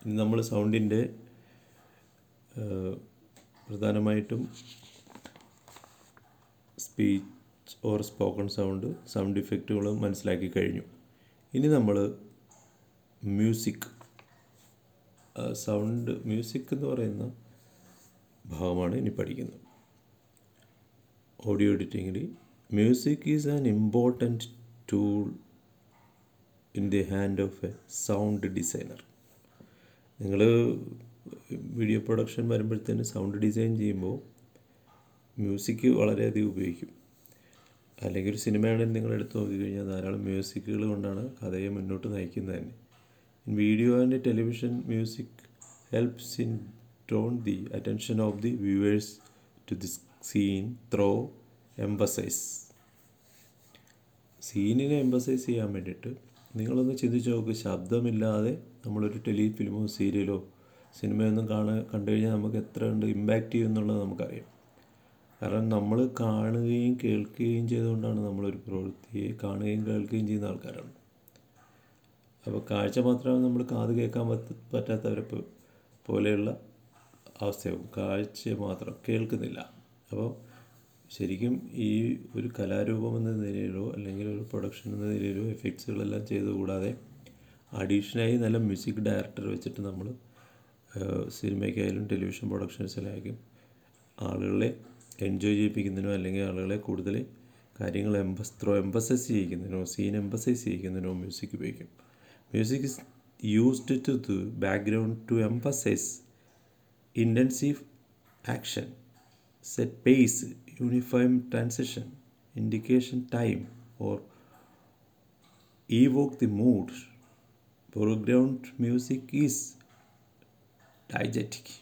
ഇനി നമ്മൾ സൗണ്ടിൻ്റെ പ്രധാനമായിട്ടും speech or spoken sound sound ഇഫക്റ്റുകൾ മനസ്സിലാക്കി കഴിഞ്ഞു ഇനി നമ്മൾ മ്യൂസിക് സൗണ്ട് മ്യൂസിക് എന്ന് പറയുന്ന ഭാഗമാണ് ഇനി പഠിക്കുന്നത് ഓഡിയോ എഡിറ്റിങ്ങിൽ music is an important tool in the hand of a sound designer നിങ്ങൾ വീഡിയോ പ്രൊഡക്ഷൻ വരുമ്പോഴത്തേന് സൗണ്ട് ഡിസൈൻ ചെയ്യുമ്പോൾ മ്യൂസിക് വളരെയധികം ഉപയോഗിക്കും അല്ലെങ്കിൽ ഒരു സിനിമയാണെങ്കിൽ നിങ്ങൾ എടുത്ത് നോക്കിക്കഴിഞ്ഞാൽ ധാരാളം മ്യൂസിക്കുകൾ കൊണ്ടാണ് കഥയെ മുന്നോട്ട് നയിക്കുന്നത് തന്നെ in video and television music helps in drawn the attention of the viewers to the scene through emphasize സീനിനെ എംബസൈസ് ചെയ്യാൻ വേണ്ടിയിട്ട് നിങ്ങളൊന്ന് ചിന്തിച്ച് നോക്ക് ശബ്ദമില്ലാതെ നമ്മളൊരു ടെലി ഫിലിമോ സീരിയലോ സിനിമയൊന്നും കാണാൻ കണ്ടു കഴിഞ്ഞാൽ നമുക്ക് എത്ര ഉണ്ട് ഇമ്പാക്റ്റ് ചെയ്യും എന്നുള്ളത് നമുക്കറിയാം കാരണം നമ്മൾ കാണുകയും കേൾക്കുകയും ചെയ്തുകൊണ്ടാണ് നമ്മളൊരു പ്രവൃത്തിയെ കാണുകയും കേൾക്കുകയും ചെയ്യുന്ന ആൾക്കാരാണ് അപ്പോൾ കാഴ്ച മാത്രമേ നമ്മൾ കാത് കേൾക്കാൻ പറ്റ പറ്റാത്തവരെ പോലെയുള്ള അവസ്ഥയാവും കാഴ്ച മാത്രം കേൾക്കുന്നില്ല അപ്പോൾ ശരിക്കും ഈ ഒരു കലാരൂപം എന്ന നിലയിലോ അല്ലെങ്കിൽ ഒരു പ്രൊഡക്ഷൻ എന്ന നിലയിലോ എഫക്ട്സുകളെല്ലാം ചെയ്ത് കൂടാതെ അഡീഷണലായി നല്ല മ്യൂസിക് ഡയറക്ടർ വെച്ചിട്ട് നമ്മൾ സിനിമയ്ക്കായാലും ടെലിവിഷൻ പ്രൊഡക്ഷൻസിലായാലും ആളുകളെ എൻജോയ് ചെയ്യിപ്പിക്കുന്നതിനോ അല്ലെങ്കിൽ ആളുകളെ കൂടുതൽ കാര്യങ്ങൾ എംബസ് ത്രോ എംബസൈസ് ചെയ്യിക്കുന്നതിനോ സീൻ എംബസൈസ് ചെയ്യിക്കുന്നതിനോ മ്യൂസിക് ഉപയോഗിക്കും music is used to the background to emphasize intensive action set pace uniform transition indication time or evoke the mood. Foreground music is diegetic,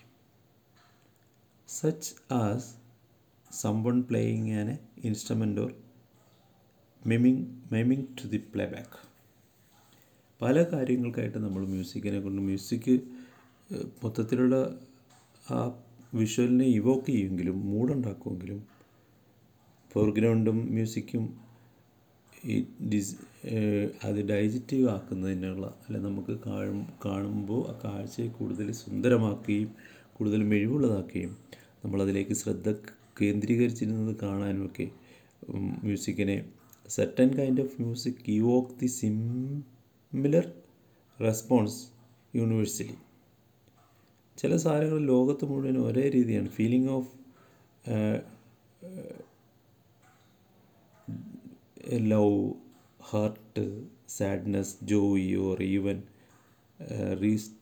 such as someone playing an instrument or miming, miming to the playback. പല കാര്യങ്ങൾക്കായിട്ട് നമ്മൾ മ്യൂസിക്കിനെ കൊണ്ട് music മൊത്തത്തിലുള്ള ആ വിഷ്വലിനെ Evoque ചെയ്യുമെങ്കിലും മൂഡുണ്ടാക്കുമെങ്കിലും ഫോർഗ്രൗണ്ടും മ്യൂസിക്കും ഈ ഡിസ് അത് ഡൈജറ്റീവ് ആക്കുന്നതിനുള്ള അല്ല നമുക്ക് കാണുമ്പോൾ ആ കാഴ്ചയെ കൂടുതൽ സുന്ദരമാക്കുകയും കൂടുതൽ മിഴിവുള്ളതാക്കുകയും നമ്മളതിലേക്ക് ശ്രദ്ധ കേന്ദ്രീകരിച്ചിരുന്നത് കാണാനുമൊക്കെ മ്യൂസിക്കിനെ certain kind of music evoke the similar response universally ചില സാധനങ്ങൾ ലോകത്ത് മുഴുവൻ ഒരേ രീതിയാണ് feeling of love heart sadness joy or even റീസ്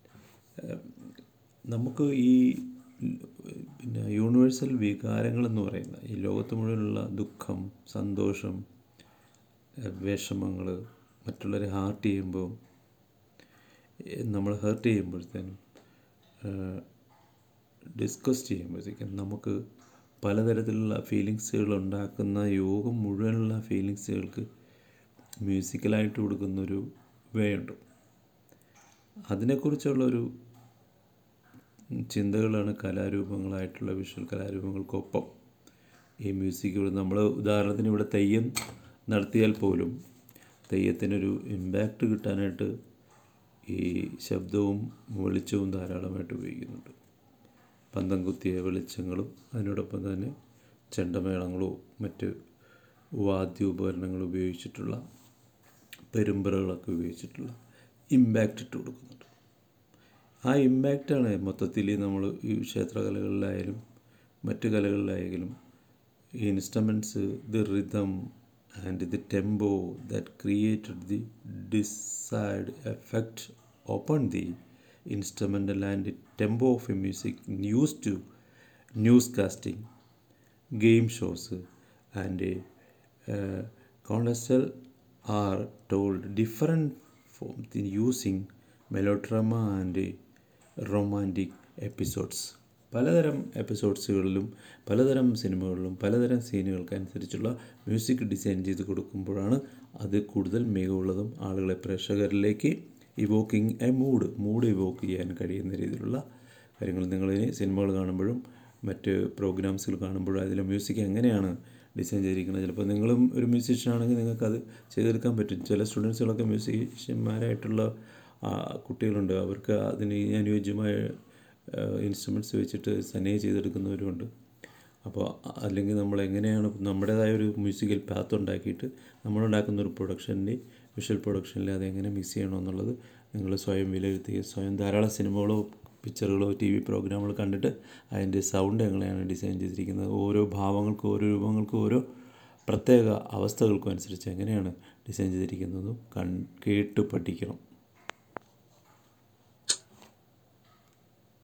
നമുക്ക് ഈ പിന്നെ യൂണിവേഴ്സൽ വികാരങ്ങളെന്ന് പറയുന്ന ഈ ലോകത്ത് മുഴുവനുള്ള ദുഃഖം സന്തോഷം വിഷമങ്ങൾ മറ്റുള്ളവരെ ഹാർട്ട് ചെയ്യുമ്പോൾ നമ്മൾ ഹേർട്ട് ചെയ്യുമ്പോഴത്തേനും ഡിസ്കസ് ചെയ്യുമ്പോഴത്തേക്കും നമുക്ക് പലതരത്തിലുള്ള ഫീലിങ്സുകൾ ഉണ്ടാക്കുന്ന യോഗം മുഴുവനുള്ള ഫീലിങ്സുകൾക്ക് മ്യൂസിക്കലായിട്ട് കൊടുക്കുന്നൊരു വേ ഉണ്ട് അതിനെക്കുറിച്ചുള്ളൊരു ചിന്തകളാണ് കലാരൂപങ്ങളായിട്ടുള്ള വിഷ്വൽ കലാരൂപങ്ങൾക്കൊപ്പം ഈ മ്യൂസിക് നമ്മൾ ഉദാഹരണത്തിന് ഇവിടെ തെയ്യം നടത്തിയാൽ പോലും തെയ്യത്തിനൊരു ഇമ്പാക്റ്റ് കിട്ടാനായിട്ട് ഈ ശബ്ദവും വെളിച്ചവും ധാരാളമായിട്ട് ഉപയോഗിക്കുന്നുണ്ട് പന്തം കുത്തിയ വെളിച്ചങ്ങളും അതിനോടൊപ്പം തന്നെ ചെണ്ടമേളങ്ങളോ മറ്റ് വാദ്യോപകരണങ്ങൾ ഉപയോഗിച്ചിട്ടുള്ള പെരുമ്പറകളൊക്കെ ഉപയോഗിച്ചിട്ടുള്ള ഇമ്പാക്റ്റ് ഇട്ട് കൊടുക്കുന്നുണ്ട് ആ ഇമ്പാക്റ്റാണ് മൊത്തത്തിൽ നമ്മൾ ഈ ക്ഷേത്രകലകളിലായാലും മറ്റ് കലകളിലായാലും ഈ instruments the rhythm and the tempo that created the decide effect open the instrumental and tempo of a music used to newscasting, game shows, and uh, concerts are told different forms in using melodrama and romantic episodes. പലതരം എപ്പിസോഡ്സുകളിലും പലതരം സിനിമകളിലും പലതരം സീനുകൾക്കനുസരിച്ചുള്ള music design ചെയ്ത് കൊടുക്കുമ്പോഴാണ് അത് കൂടുതൽ മികവുള്ളതും ആളുകളെ പ്രേക്ഷകരിലേക്ക് evoking a mood mood evoke ചെയ്യാൻ കഴിയുന്ന രീതിയിലുള്ള കാര്യങ്ങൾ നിങ്ങളിനി സിനിമകൾ കാണുമ്പോഴും മറ്റ് പ്രോഗ്രാംസുകൾ കാണുമ്പോഴും അതിലെ മ്യൂസിക് എങ്ങനെയാണ് ഡിസൈൻ ചെയ്തിരിക്കുന്നത് ചിലപ്പോൾ നിങ്ങളും ഒരു മ്യൂസീഷ്യൻ ആണെങ്കിൽ നിങ്ങൾക്കത് ചെയ്തെടുക്കാൻ പറ്റും ചില സ്റ്റുഡൻസുകളൊക്കെ മ്യൂസീഷ്യന്മാരായിട്ടുള്ള ആ, കുട്ടികളുണ്ട് അവർക്ക് അതിന് അനുയോജ്യമായ ഇൻസ്ട്രുമെൻറ്റ്സ് വെച്ചിട്ട് തന്നെ ചെയ്തെടുക്കുന്നവരുമുണ്ട് അപ്പോൾ അല്ലെങ്കിൽ നമ്മൾ എങ്ങനെയാണ് നമ്മുടേതായ ഒരു മ്യൂസിക്കൽ പാത്ത് ഉണ്ടാക്കിയിട്ട് നമ്മളുണ്ടാക്കുന്ന ഒരു പ്രൊഡക്ഷൻ്റെ വിഷ്വൽ പ്രൊഡക്ഷനിൽ അതെങ്ങനെ മിക്സ് ചെയ്യണം എന്നുള്ളത് നിങ്ങൾ സ്വയം വിലയിരുത്തി സ്വയം ധാരാളം സിനിമകളോ പിക്ചറുകളോ ടി വി പ്രോഗ്രാമുകൾ കണ്ടിട്ട് അതിൻ്റെ സൗണ്ട് എങ്ങനെയാണ് ഡിസൈൻ ചെയ്തിരിക്കുന്നത് ഓരോ ഭാവങ്ങൾക്കും ഓരോ രൂപങ്ങൾക്കും ഓരോ പ്രത്യേക അവസ്ഥകൾക്കും അനുസരിച്ച് എങ്ങനെയാണ് ഡിസൈൻ ചെയ്തിരിക്കുന്നതും കൺ കേട്ട് പഠിക്കണം